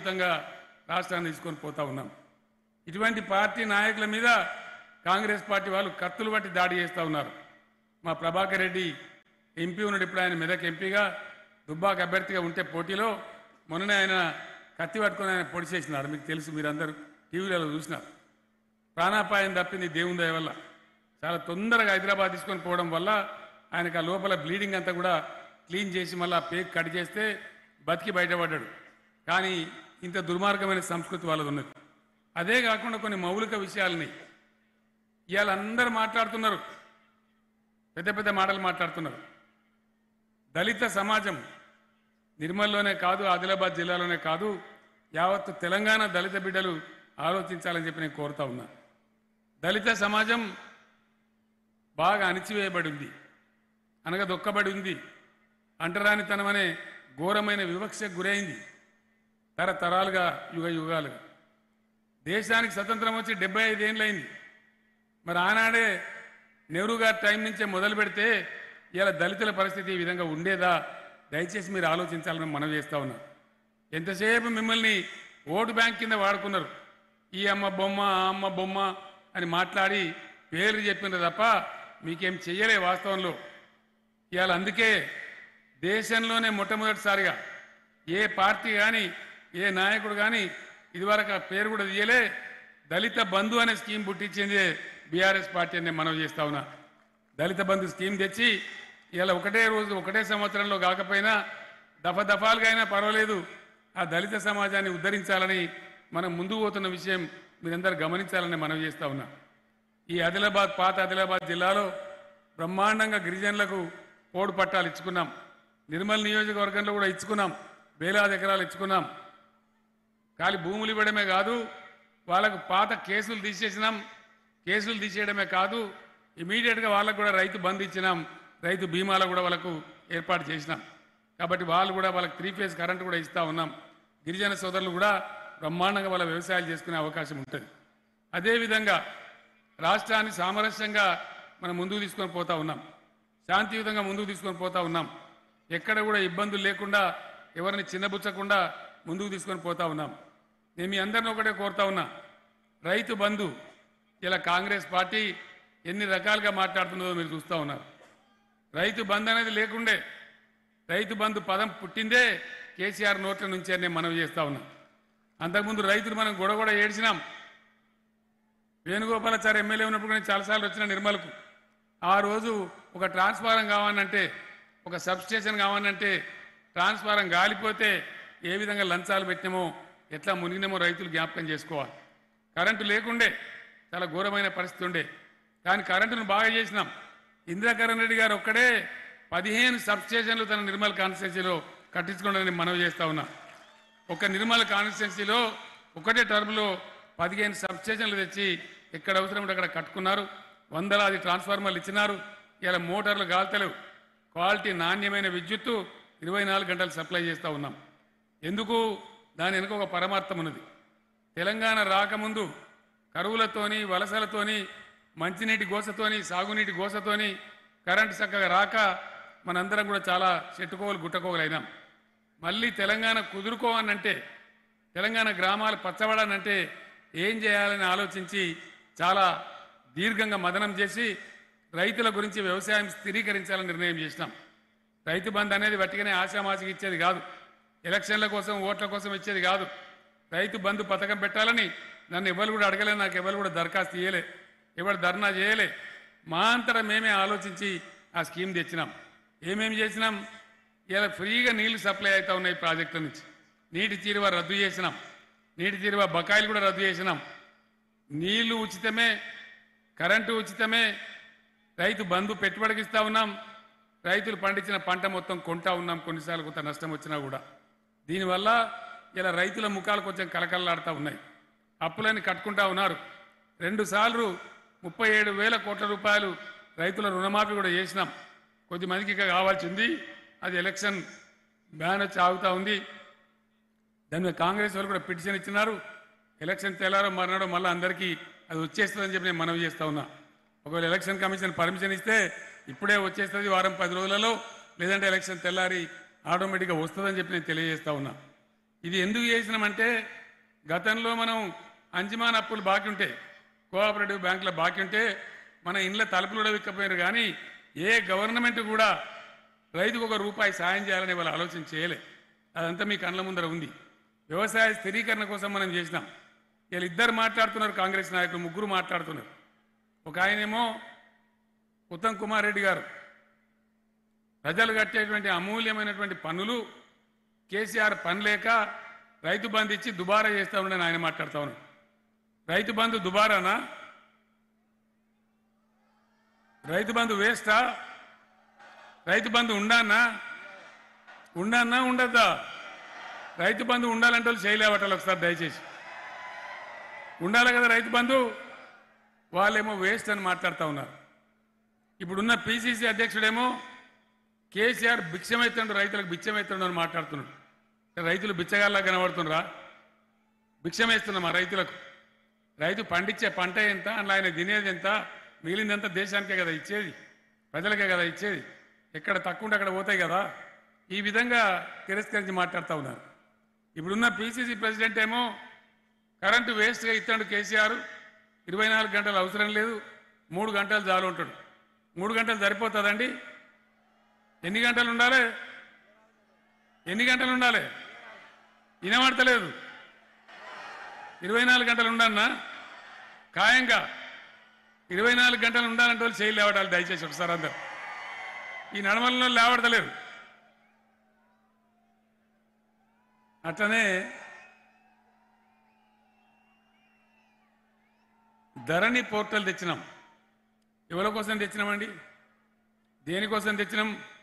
శాంతియుతంగా రాష్ట్రాన్ని తీసుకొని పోతా ఉన్నాం ఇటువంటి పార్టీ నాయకుల మీద కాంగ్రెస్ పార్టీ వాళ్ళు కత్తులు బట్టి దాడి చేస్తూ ఉన్నారు మా ప్రభాకర్ రెడ్డి ఎంపీ ఉన్నాడు ఇప్పుడు ఆయన మెదక్ ఎంపీగా దుబ్బాక అభ్యర్థిగా ఉంటే పోటీలో మొన్ననే ఆయన కత్తి పట్టుకొని ఆయన పొడి చేసినారు మీకు తెలుసు మీరందరూ టీవీలలో చూసినారు ప్రాణాపాయం తప్పింది దేవుని దయ వల్ల చాలా తొందరగా హైదరాబాద్ తీసుకొని పోవడం వల్ల ఆయనకు ఆ లోపల బ్లీడింగ్ అంతా కూడా క్లీన్ చేసి మళ్ళీ పేక్ కట్ చేస్తే బతికి బయటపడ్డాడు కానీ ఇంత దుర్మార్గమైన సంస్కృతి వాళ్ళది ఉన్నది అదే కాకుండా కొన్ని మౌలిక విషయాలని ఇవాళ అందరూ మాట్లాడుతున్నారు పెద్ద పెద్ద మాటలు మాట్లాడుతున్నారు దళిత సమాజం నిర్మల్లోనే కాదు ఆదిలాబాద్ జిల్లాలోనే కాదు యావత్తు తెలంగాణ దళిత బిడ్డలు ఆలోచించాలని చెప్పి నేను కోరుతా ఉన్నా దళిత సమాజం బాగా అణిచివేయబడి ఉంది అనగదొక్కబడి ఉంది అంటరానితనం అనే ఘోరమైన వివక్షకు గురైంది తరతరాలుగా యుగ యుగాలుగా దేశానికి స్వతంత్రం వచ్చి డెబ్బై ఐదేళ్ళైంది మరి ఆనాడే నెహ్రూ గారి టైం నుంచే మొదలు పెడితే ఇలా దళితుల పరిస్థితి ఈ విధంగా ఉండేదా దయచేసి మీరు ఆలోచించాలని మనం చేస్తా ఉన్నా ఎంతసేపు మిమ్మల్ని ఓటు బ్యాంక్ కింద వాడుకున్నారు ఈ అమ్మ బొమ్మ ఆ అమ్మ బొమ్మ అని మాట్లాడి పేర్లు చెప్పిండ్రు తప్ప మీకేం చెయ్యలే వాస్తవంలో ఇవాళ అందుకే దేశంలోనే మొట్టమొదటిసారిగా ఏ పార్టీ కానీ ఏ నాయకుడు కానీ ఇదివరకు ఆ పేరు కూడా తీయలే దళిత బంధు అనే స్కీమ్ పుట్టించింది బీఆర్ఎస్ పార్టీ అని నేను మనవి చేస్తా ఉన్నా దళిత బంధు స్కీమ్ తెచ్చి ఇలా ఒకటే రోజు ఒకటే సంవత్సరంలో కాకపోయినా దఫ దఫాలుగా అయినా పర్వాలేదు ఆ దళిత సమాజాన్ని ఉద్ధరించాలని మనం ముందుకు పోతున్న విషయం మీరందరూ గమనించాలని మనవి చేస్తా ఉన్నా ఈ ఆదిలాబాద్ పాత ఆదిలాబాద్ జిల్లాలో బ్రహ్మాండంగా గిరిజనులకు పోడు పట్టాలు ఇచ్చుకున్నాం నిర్మల్ నియోజకవర్గంలో కూడా ఇచ్చుకున్నాం వేలాది ఎకరాలు ఇచ్చుకున్నాం ఖాళీ భూములు ఇవ్వడమే కాదు వాళ్ళకు పాత కేసులు తీసేసినాం కేసులు తీసేయడమే కాదు ఇమీడియట్గా వాళ్ళకు కూడా రైతు బంధు ఇచ్చినాం రైతు బీమాలో కూడా వాళ్ళకు ఏర్పాటు చేసినాం కాబట్టి వాళ్ళు కూడా వాళ్ళకి త్రీ ఫేజ్ కరెంట్ కూడా ఇస్తా ఉన్నాం గిరిజన సోదరులు కూడా బ్రహ్మాండంగా వాళ్ళ వ్యవసాయాలు చేసుకునే అవకాశం ఉంటుంది అదేవిధంగా రాష్ట్రాన్ని సామరస్యంగా మనం ముందుకు తీసుకొని పోతా ఉన్నాం శాంతియుతంగా ముందుకు తీసుకొని పోతా ఉన్నాం ఎక్కడ కూడా ఇబ్బందులు లేకుండా ఎవరిని చిన్నబుచ్చకుండా ముందుకు తీసుకొని పోతా ఉన్నాం నేను మీ అందరిని ఒకటే కోరుతా ఉన్నా రైతు బంధు ఇలా కాంగ్రెస్ పార్టీ ఎన్ని రకాలుగా మాట్లాడుతున్నదో మీరు చూస్తూ ఉన్నారు రైతు బంధు అనేది లేకుండే రైతు బంధు పదం పుట్టిందే కేసీఆర్ నోట్ల నుంచే నేను మనవి చేస్తా ఉన్నా అంతకుముందు రైతులు మనం గొడవ కూడా ఏడ్చినాం వేణుగోపాలాచారి ఎమ్మెల్యే ఉన్నప్పుడు నేను చాలాసార్లు వచ్చిన నిర్మల్కు ఆ రోజు ఒక ట్రాన్స్ఫారం కావాలంటే ఒక సబ్ స్టేషన్ కావాలంటే ట్రాన్స్ఫారం గాలిపోతే ఏ విధంగా లంచాలు పెట్టినామో ఎట్లా మునిగినామో రైతులు జ్ఞాపకం చేసుకోవాలి కరెంటు లేకుండే చాలా ఘోరమైన పరిస్థితి ఉండే కానీ కరెంటును బాగా చేసినాం ఇందిరాకరణ్ రెడ్డి గారు ఒక్కడే పదిహేను సబ్ స్టేషన్లు తన నిర్మల్ కాన్స్టిట్యున్సీలో కట్టించుకోవడానికి మనవి చేస్తా ఉన్నా ఒక నిర్మల్ కాన్స్టిట్యున్సీలో ఒకటే టర్మ్లో పదిహేను సబ్ స్టేషన్లు తెచ్చి ఎక్కడ అవసరం ఉంటే అక్కడ కట్టుకున్నారు వందలాది ట్రాన్స్ఫార్మర్లు ఇచ్చినారు ఇలా మోటార్లు గాల్తలేవు క్వాలిటీ నాణ్యమైన విద్యుత్తు ఇరవై నాలుగు గంటలు సప్లై చేస్తూ ఉన్నాం ఎందుకు దాని వెనుక ఒక పరమార్థం ఉన్నది తెలంగాణ రాకముందు కరువులతోని వలసలతోని మంచినీటి గోసతోని సాగునీటి గోసతోని కరెంటు చక్కగా రాక మనందరం కూడా చాలా చెట్టుకోవలు గుట్టకోవలు అయినాం మళ్ళీ తెలంగాణ కుదురుకోవాలంటే తెలంగాణ గ్రామాలు పచ్చబడాలంటే ఏం చేయాలని ఆలోచించి చాలా దీర్ఘంగా మదనం చేసి రైతుల గురించి వ్యవసాయం స్థిరీకరించాలని నిర్ణయం చేసినాం రైతు బంధు అనేది వట్టిగానే ఆశామాసికి ఇచ్చేది కాదు ఎలక్షన్ల కోసం ఓట్ల కోసం ఇచ్చేది కాదు రైతు బంధు పథకం పెట్టాలని నన్ను ఎవరు కూడా అడగలే నాకు ఎవరు కూడా దరఖాస్తు ఇయ్యలే ఎవరు ధర్నా చేయలే మా అంతటా మేమే ఆలోచించి ఆ స్కీమ్ తెచ్చినాం ఏమేమి చేసినాం ఇలా ఫ్రీగా నీళ్లు సప్లై అవుతా ఉన్నాయి ప్రాజెక్టుల నుంచి నీటి తీరువ రద్దు చేసినాం నీటి తీరువ బకాయిలు కూడా రద్దు చేసినాం నీళ్లు ఉచితమే కరెంటు ఉచితమే రైతు బంధు పెట్టుబడికి ఇస్తా ఉన్నాం రైతులు పండించిన పంట మొత్తం కొంటా ఉన్నాం కొన్నిసార్లు కొంత నష్టం వచ్చినా కూడా దీనివల్ల ఇలా రైతుల ముఖాలు కొంచెం కలకలలాడుతూ ఉన్నాయి అప్పులని కట్టుకుంటా ఉన్నారు రెండు సార్లు ముప్పై ఏడు వేల కోట్ల రూపాయలు రైతుల రుణమాఫీ కూడా చేసినాం కొద్దిమందికి ఇక కావాల్సింది అది ఎలక్షన్ బ్యాన్ వచ్చి ఆగుతా ఉంది దాని మీద కాంగ్రెస్ వాళ్ళు కూడా పిటిషన్ ఇచ్చినారు ఎలక్షన్ తెల్లారో మర్నాడో మళ్ళీ అందరికీ అది వచ్చేస్తుందని చెప్పి నేను మనవి చేస్తా ఉన్నా ఒకవేళ ఎలక్షన్ కమిషన్ పర్మిషన్ ఇస్తే ఇప్పుడే వచ్చేస్తుంది వారం పది రోజులలో లేదంటే ఎలక్షన్ తెల్లారి ఆటోమేటిక్గా వస్తుందని చెప్పి నేను తెలియజేస్తా ఉన్నా ఇది ఎందుకు చేసినామంటే గతంలో మనం అంజమాన్ అప్పులు బాకీ ఉంటే కోఆపరేటివ్ బ్యాంకుల బాకీ ఉంటే మన ఇండ్ల తలుపులు కూడా విక్కపోయారు కానీ ఏ గవర్నమెంట్ కూడా రైతుకు ఒక రూపాయి సాయం చేయాలని వాళ్ళు ఆలోచన చేయలే అదంతా మీ కళ్ళ ముందర ఉంది వ్యవసాయ స్థిరీకరణ కోసం మనం చేసినాం వీళ్ళు ఇద్దరు మాట్లాడుతున్నారు కాంగ్రెస్ నాయకులు ముగ్గురు మాట్లాడుతున్నారు ఒక ఆయనేమో ఉత్తమ్ కుమార్ రెడ్డి గారు ప్రజలు కట్టేటువంటి అమూల్యమైనటువంటి పన్నులు కేసీఆర్ పని లేక రైతు బంధు ఇచ్చి దుబారా చేస్తా ఉండని ఆయన మాట్లాడుతా ఉన్నాడు రైతు బంధు దుబారానా రైతు బంధు వేస్టా రైతు బంధు ఉండానా ఉండన్నా ఉండద్దా రైతు బంధు ఉండాలంటే వాళ్ళు చేయలేవటాలు ఒకసారి దయచేసి ఉండాలి కదా రైతు బంధు వాళ్ళేమో వేస్ట్ అని మాట్లాడుతూ ఉన్నారు ఇప్పుడున్న పిసిసి అధ్యక్షుడేమో కేసీఆర్ భిక్షమైతుండు రైతులకు భిక్షమైతుండు అని మాట్లాడుతున్నాడు రైతులు బిచ్చగాల్లా కనబడుతున్నారా భిక్షమేస్తున్నామా రైతులకు రైతు పండించే పంట ఎంత అందులో ఆయన తినేది ఎంత మిగిలిందంతా దేశానికే కదా ఇచ్చేది ప్రజలకే కదా ఇచ్చేది ఎక్కడ తక్కువ ఉంటే అక్కడ పోతాయి కదా ఈ విధంగా తిరస్కరించి మాట్లాడుతూ ఉన్నారు ఇప్పుడున్న పిసిసి ప్రెసిడెంట్ ఏమో కరెంటు వేస్ట్గా ఇస్తాడు కేసీఆర్ ఇరవై నాలుగు గంటలు అవసరం లేదు మూడు గంటలు చాలు ఉంటాడు మూడు గంటలు సరిపోతుందండి ఎన్ని గంటలు ఉండాలి ఎన్ని గంటలు ఉండాలి వినబడతలేదు ఇరవై నాలుగు గంటలు ఉండన్నా ఖాయంగా ఇరవై నాలుగు గంటలు ఉండాలంటే వాళ్ళు చేయలు లేవడాలి దయచేసి ఒకసారి అందరు ఈ నడమలలో లేవడతలేరు అట్లనే ధరణి పోర్టల్ తెచ్చినాం ఎవరి కోసం తెచ్చినామండి దేనికోసం తెచ్చినాం